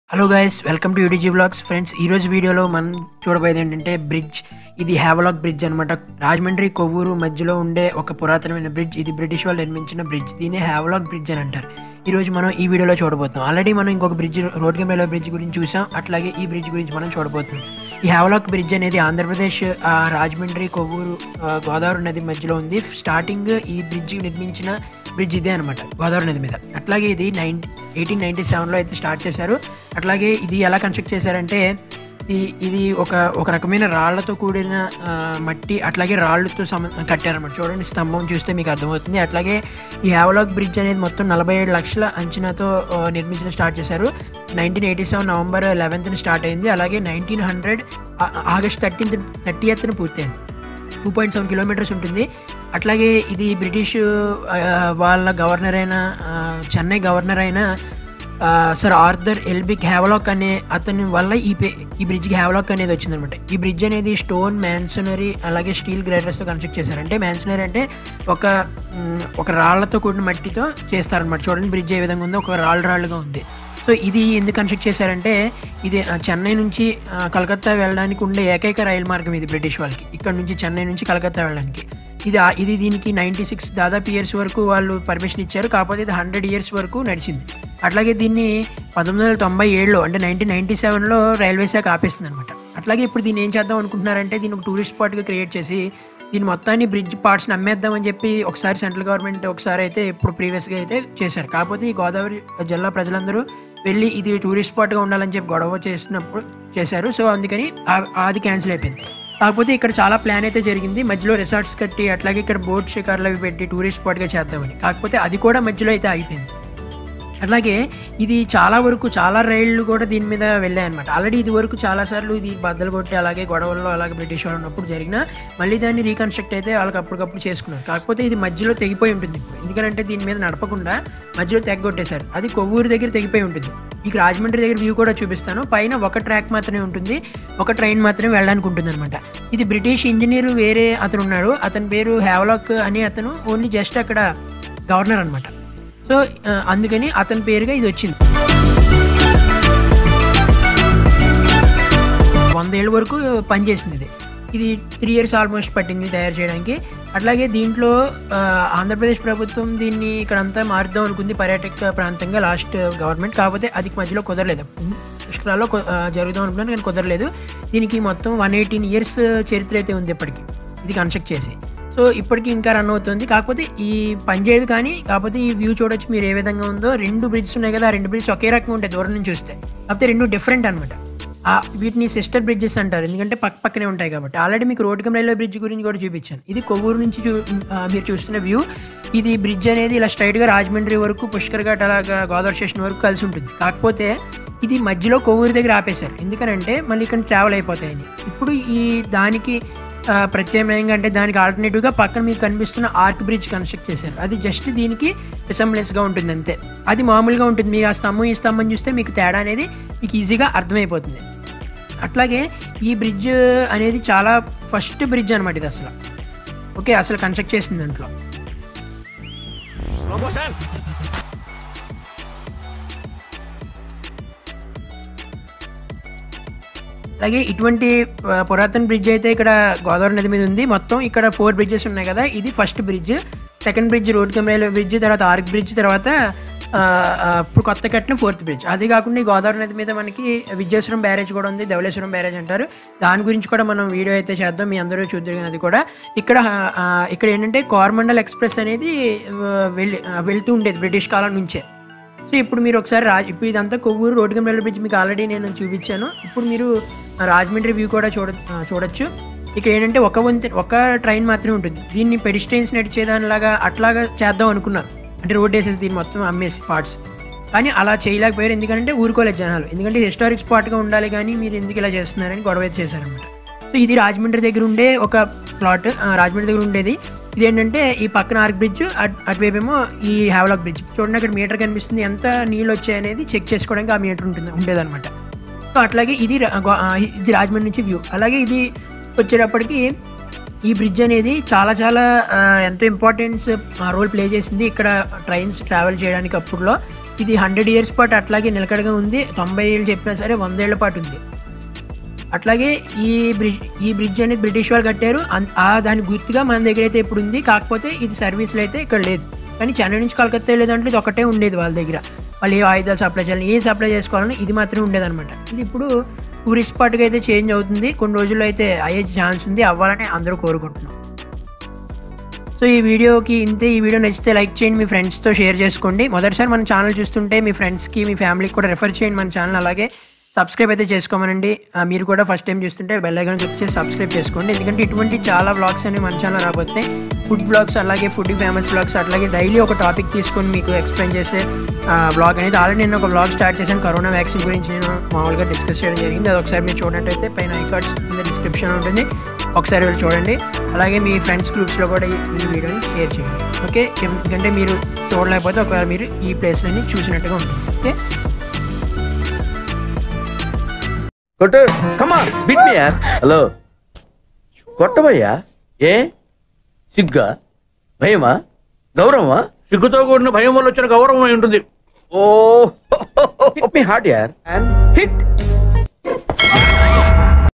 hello guys welcome to యూడిజీ vlogs friends ఈ రోజు వీడియోలో మనం చూడబోయేది ఏంటంటే బ్రిడ్జ్ ఇది హ్యావలాక్ బ్రిడ్జ్ అనమాట రాజమండ్రి కొవ్వూరు మధ్యలో ఉండే ఒక పురాతనమైన బ్రిడ్జ్ ఇది బ్రిటిష్ వాళ్ళు నిర్మించిన బ్రిడ్జ్ దీన్ని హ్యావలాక్ బ్రిడ్జ్ అని అంటారు ఈ రోజు మనం ఈ వీడియోలో చూడబోతున్నాం ఆల్రెడీ మనం ఇంకొక బ్రిడ్జ్ రోడ్ కెమెరా బ్రిడ్జ్ గురించి చూసాం అట్లాగే ఈ బ్రిడ్జ్ గురించి మనం చూడబోతున్నాం ఈ హ్యావలాక్ బ్రిడ్జ్ అనేది ఆంధ్రప్రదేశ్ ఆ, రాజమండ్రి కొవ్వూరు ఆ, గోదావరి నది మధ్యలో ఉంది స్టార్టింగ్ ఈ బ్రిడ్జ్ నిర్మించిన బ్రిడ్జ్ ఇదే అనమాట గోదావరి నది మీద అట్లాగే ఇది నైన్ ఎయిటీన్ నైన్టీ సెవెన్లో అయితే స్టార్ట్ చేశారు అట్లాగే ఇది ఎలా కన్స్ట్రక్ట్ చేశారంటే ఇది ఇది ఒక ఒక రకమైన రాళ్లతో కూడిన ఆ, మట్టి అట్లాగే రాళ్ళతో సమ కట్టారన్నమాట చూడండి స్తంభం చూస్తే మీకు అర్థమవుతుంది అట్లాగే ఈ హ్యావలాక్ బ్రిడ్జ్ అనేది మొత్తం నలభై ఏడు లక్షల అంచనాతో ఆ, నిర్మించడం స్టార్ట్ చేశారు నైన్టీన్ ఎయిటీ సెవెన్ నవంబర్ లెవెన్త్ని స్టార్ట్ అయింది అలాగే nineteen hundred August thirteenth thirty ఎత్న పూర్తయింది టూ పాయింట్ సెవెన్ కిలోమీటర్స్ ఉంటుంది అట్లాగే ఇది బ్రిటిష్ ఆ, వాళ్ళ గవర్నర్ అయిన ఆ, చెన్నై గవర్నర్ అయిన ఆ, సర్ ఆర్థర్ ఎల్బిక్ హ్యావలాక్ అనే అతని వల్ల ఈ పే ఈ బ్రిడ్జ్కి హ్యావలాక్ అనేది వచ్చిందనమాట ఈ బ్రిడ్జ్ అనేది స్టోన్ మ్యాన్సనరీ అలాగే స్టీల్ గ్రైడర్స్తో కన్స్ట్రక్ట్ చేశారు అంటే మ్యాన్సనరీ అంటే ఒక మ్, ఒక రాళ్లతో కూడిన మట్టితో చేస్తారనమాట చూడండి బ్రిడ్జ్ ఏ విధంగా ఉందో ఒక రాళ్ళు రాళ్ళుగా ఉంది సో ఇది ఎందుకు కన్స్ట్రక్ట్ చేశారంటే ఇది ఆ, చెన్నై నుంచి ఆ, కలకత్తా వెళ్ళడానికి ఉండే ఏకైక రైలు మార్గం ఇది బ్రిటిష్ వాళ్ళకి ఇక్కడ నుంచి చెన్నై నుంచి కలకత్తా వెళ్ళడానికి ఇది ఆ- ఇది దీనికి నైంటీ సిక్స్ దాదాపు ఇయర్స్ వరకు వాళ్ళు పర్మిషన్ ఇచ్చారు కాకపోతే ఇది హండ్రెడ్ ఇయర్స్ వరకు నడిచింది అట్లాగే దీన్ని పంతొమ్మిది వందల తొంభై ఏడులో అంటే నైన్టీన్ నైన్టీ సెవెన్లో రైల్వే శాఖ ఆపేస్తుంది అనమాట అట్లాగే ఇప్పుడు దీన్ని ఏం చేద్దాం అనుకుంటున్నారంటే దీన్ని ఒక టూరిస్ట్ స్పాట్గా క్రియేట్ చేసి దీని మొత్తాన్ని బ్రిడ్జ్ పార్ట్స్ని అమ్మేద్దామని చెప్పి ఒకసారి సెంట్రల్ గవర్నమెంట్ ఒకసారి అయితే ఇప్పుడు ప్రీవియస్గా అయితే చేశారు కాకపోతే ఈ గోదావరి జిల్లా ప్రజలందరూ వెళ్ళి ఇది టూరిస్ట్ స్పాట్గా ఉండాలని చెప్పి గొడవ చేసినప్పుడు చేశారు సో అందుకని ఆ- అది క్యాన్సిల్ అయిపోయింది కాకపోతే ఇక్కడ చాలా ప్లాన్ అయితే జరిగింది మధ్యలో రిసార్ట్స్ కట్టి అట్లాగే ఇక్కడ బోట్ షికార్లు అవి పెట్టి టూరిస్ట్ స్పాట్గా చేద్దామని కాకపోతే అది కూడా మధ్యలో అయితే అయిపోయింది అట్లాగే ఇది చాలా వరకు చాలా రైళ్లు కూడా దీని మీద వెళ్ళాయన్నమాట ఆల్రెడీ ఇది వరకు చాలాసార్లు ఇది బద్దలు కొట్టి అలాగే గొడవల్లో అలాగే బ్రిటిష్ వాళ్ళు ఉన్నప్పుడు జరిగిన మళ్ళీ దాన్ని రీకన్స్ట్రక్ట్ అయితే వాళ్ళకి అప్పటికప్పుడు చేసుకున్నారు కాకపోతే ఇది మధ్యలో తెగిపోయి ఉంటుంది ఇప్పుడు ఎందుకంటే దీని మీద నడపకుండా మధ్యలో తెగొట్టేశారు అది కొవ్వూరు దగ్గర తెగిపోయి ఉంటుంది మీకు రాజమండ్రి దగ్గర వ్యూ కూడా చూపిస్తాను పైన ఒక ట్రాక్ మాత్రమే ఉంటుంది ఒక ట్రైన్ మాత్రమే వెళ్ళడానికి ఉంటుంది అనమాట ఇది బ్రిటిష్ ఇంజనీర్ వేరే అతను ఉన్నాడు అతని పేరు హ్యావలాక్ అనే అతను ఓన్లీ జస్ట్ అక్కడ గవర్నర్ అనమాట సో ఆ, అందుకని అతని పేరుగా ఇది వచ్చింది వందేళ్ళ వరకు పనిచేసింది ఇది ఇది త్రీ ఇయర్స్ ఆల్మోస్ట్ పట్టింది తయారు చేయడానికి అట్లాగే దీంట్లో ఆ, ఆంధ్రప్రదేశ్ ప్రభుత్వం దీన్ని ఇక్కడంతా మారుద్దాం అనుకుంది పర్యాటక ప్రాంతంగా లాస్ట్ గవర్నమెంట్ కాకపోతే అది మధ్యలో కుదరలేదు పుష్కరాల్లో కు- ఆ, జరుగుదాం అనుకున్నాను కానీ కుదరలేదు దీనికి మొత్తం వన్ ఎయిటీన్ ఇయర్స్ చరిత్ర అయితే ఉంది ఇప్పటికి ఇది కన్స్ట్రక్ట్ చేసి సో ఇప్పటికి ఇంకా రన్ అవుతుంది కాకపోతే ఈ పని చేయదు కానీ కాకపోతే ఈ వ్యూ చూడొచ్చు మీరు ఏ విధంగా ఉందో రెండు బ్రిడ్జ్ ఉన్నాయి కదా ఆ రెండు బ్రిడ్జ్ ఒకే రకంగా ఉంటాయి దూరం నుంచి చూస్తే కాకపోతే రెండు డిఫరెంట్ అనమాట వీటిని సిస్టర్ బ్రిడ్జెస్ అంటారు ఎందుకంటే పక్క పక్కనే ఉంటాయి కాబట్టి ఆల్రెడీ మీకు రోడ్ కమ్ రైల్వే బ్రిడ్జ్ గురించి కూడా చూపించాను ఇది కొవ్వూరు నుంచి చూ ఆ, మీరు చూస్తున్న వ్యూ ఇది బ్రిడ్జ్ అనేది ఇలా స్ట్రైట్గా రాజమండ్రి వరకు పుష్కర్ ఘాట్ అలాగా గోదావరి స్టేషన్ వరకు కలిసి ఉంటుంది కాకపోతే ఇది మధ్యలో కొవ్వూరు దగ్గర ఆపేశారు ఎందుకనంటే మళ్ళీ ఇక్కడ ట్రావెల్ అయిపోతాయని ఇప్పుడు ఈ దానికి ఆ, ప్రత్యామ్నాయంగా అంటే దానికి ఆల్టర్నేటివ్గా పక్కన మీకు కనిపిస్తున్న ఆర్క్ బ్రిడ్జ్ కన్స్ట్రక్ట్ చేశారు అది జస్ట్ దీనికి రిసెంబ్లెన్స్గా ఉంటుంది అంతే అది మామూలుగా ఉంటుంది మీరు ఆ స్తంభం ఈ స్తంభం చూస్తే మీకు తేడా అనేది మీకు ఈజీగా అర్థమైపోతుంది అట్లాగే ఈ బ్రిడ్జ్ అనేది చాలా ఫస్ట్ బ్రిడ్జ్ అనమాట ఇది అసలు ఓకే అసలు కన్స్ట్రక్ట్ చేసింది దాంట్లో స్లో మోషన్ అలాగే ఇటువంటి ఆ, పురాతన బ్రిడ్జ్ అయితే ఇక్కడ గోదావరి నది మీద ఉంది మొత్తం ఇక్కడ ఫోర్ బ్రిడ్జెస్ ఉన్నాయి కదా ఇది first bridge second bridge road camera bridge తర్వాత ఆర్క్ బ్రిడ్జ్ తర్వాత ఆ, ఆ, ఇప్పుడు కొత్త కట్టిన ఫోర్త్ బ్రిడ్జ్ అది కాకుండా ఈ గోదావరి నది మీద మనకి విద్యేశ్వరం బ్యారేజ్ కూడా ఉంది ధవళేశ్వరం బ్యారేజ్ అంటారు దాని గురించి కూడా మనం వీడియో అయితే చేద్దాం మీ అందరూ చూద్దరు అది కూడా ఇక్కడ ఆ, ఇక్కడ ఏంటంటే కోరమండల్ ఎక్స్ప్రెస్ అనేది ఆ, వెళ్ళి ఆ, వెళ్తూ ఉండేది బ్రిటిష్ కాలం నుంచే సో ఇప్పుడు మీరు ఒకసారి రాజ్ ఇప్పుడు ఇదంతా కొవ్వూరు రోడ్ గంబెల్ల బ్రిడ్జ్ మీకు ఆల్రెడీ నేను చూపించాను ఇప్పుడు మీరు ఆ రాజమండ్రి వ్యూ కూడా చూడ ఆ, చూడొచ్చు ఇక్కడ ఏంటంటే ఒక వంతె ఒక ట్రైన్ మాత్రమే ఉంటుంది దీన్ని పెడిస్ట్రైన్స్ నడిచేదానిలాగా అట్లాగా చేద్దాం అనుకున్నారు అంటే రోడ్ వేసేసి దీన్ని మొత్తం అమ్మేసి పార్ట్స్ కానీ అలా చేయలేకపోయారు ఎందుకంటే ఊరుకోలేదు జనాలు ఎందుకంటే హిస్టారిక్ స్పాట్గా ఉండాలి కానీ మీరు ఎందుకు ఇలా చేస్తున్నారని గొడవ అయితే చేశారనమాట సో ఇది రాజమండ్రి దగ్గర ఉండే ఒక ప్లాట్ ఆ, రాజమండ్రి దగ్గర ఉండేది ఇది ఏంటంటే ఈ పక్కన ఆర్క్ బ్రిడ్జ్ అట్- అటువైపేమో ఈ హ్యావలాక్ బ్రిడ్జ్ చూడండి అక్కడ మీటర్ కనిపిస్తుంది ఎంత నీళ్ళు వచ్చాయి అనేది చెక్ చేసుకోవడానికి ఆ మీటర్ ఉంటుంది ఉండేదన్నమాట సో అట్లాగే ఇది రా- గో- ఆ, ఇది రాజమండ్రి నుంచి వ్యూ అలాగే ఇది వచ్చేటప్పటికి ఈ బ్రిడ్జ్ అనేది చాలా చాలా ఆ, ఎంతో ఇంపార్టెన్స్ రోల్ ప్లే చేసింది ఇక్కడ ట్రైన్స్ ట్రావెల్ చేయడానికి అప్పుడులో ఇది హండ్రెడ్ ఇయర్స్ పాటు అట్లాగే నిలకడగా ఉంది తొంభై ఏళ్ళు చెప్పినా సరే వంద ఏళ్ల పాటు ఉంది అట్లాగే ఈ బ్రిడ్జ్ ఈ బ్రిడ్జ్ అనేది బ్రిటిష్ వాళ్ళు కట్టారు అన్- ఆ దాని గుర్తుగా మన దగ్గర అయితే ఇప్పుడు ఉంది కాకపోతే ఇది సర్వీస్లో అయితే ఇక్కడ లేదు కానీ చెన్నై నుంచి కలకత్తా లేదంటే ఇది ఒకటే ఉండేది వాళ్ళ దగ్గర వాళ్ళు ఏ ఆయుధాలు సప్లై చేయాలి ఏ సప్లై చేసుకోవాలని ఇది మాత్రమే ఉండేదన్నమాట ఇది ఇప్పుడు టూరిస్ట్ స్పాట్గా అయితే చేంజ్ అవుతుంది కొన్ని రోజుల్లో అయితే అయ్యే ఛాన్స్ ఉంది అవ్వాలని అందరూ కోరుకుంటున్నాం సో ఈ వీడియోకి ఇంతే ఈ వీడియో నచ్చితే లైక్ చేయండి మీ ఫ్రెండ్స్తో షేర్ చేసుకోండి మొదటిసారి మన ఛానల్ చూస్తుంటే మీ ఫ్రెండ్స్కి మీ ఫ్యామిలీకి కూడా రెఫర్ చేయండి మన ఛానల్ అలాగే సబ్స్క్రైబ్ అయితే చేసుకోమనండి ఆ, మీరు కూడా ఫస్ట్ టైం చూస్తుంటే బెల్ ఐకాన్ క్లిక్ చేసి సబ్స్క్రైబ్ చేసుకోండి ఎందుకంటే ఇటువంటి చాలా వ్లాగ్స్ అనేవి మన ఛానల్ రాబోతే ఫుడ్ బ్లాగ్స్ అలాగే ఫుడ్ ఫేమస్ బ్లాగ్స్ అట్లాగే డైలీ ఒక టాపిక్ తీసుకొని మీకు ఎక్స్ప్లెయిన్ చేసే బ్లాగ్ అనేది ఆల్రెడీ నేను ఒక బ్లాగ్ స్టార్ట్ చేశాను కరోనా వ్యాక్సిన్ గురించి నేను మామూలుగా డిస్కస్ చేయడం జరిగింది అది ఒకసారి మీరు చూడనట్టయితే పైన ఐకార్డ్స్ కింద డిస్క్రిప్షన్ ఉంటుంది ఒకసారి వెళ్ళి చూడండి అలాగే మీ ఫ్రెండ్స్ గ్రూప్స్లో కూడా ఈ ఈ వీడియోని షేర్ చేయండి ఓకే ఎందుకంటే మీరు చూడలేకపోతే ఒకవేళ మీరు ఈ ప్లేస్లన్నీ చూసినట్టుగా ఉంటుంది ఓకే కొట్టు కమా బిట్ మీ యార్ హలో కొట్టబయ్యా ఏ సిగ్గా భయమా గౌరవమా సిగ్గుతో కూడిన భయం వల్ల వచ్చిన గౌరవం అయి ఉంటుంది ఓ హిట్ మీ హార్ట్ యార్ అండ్ హిట్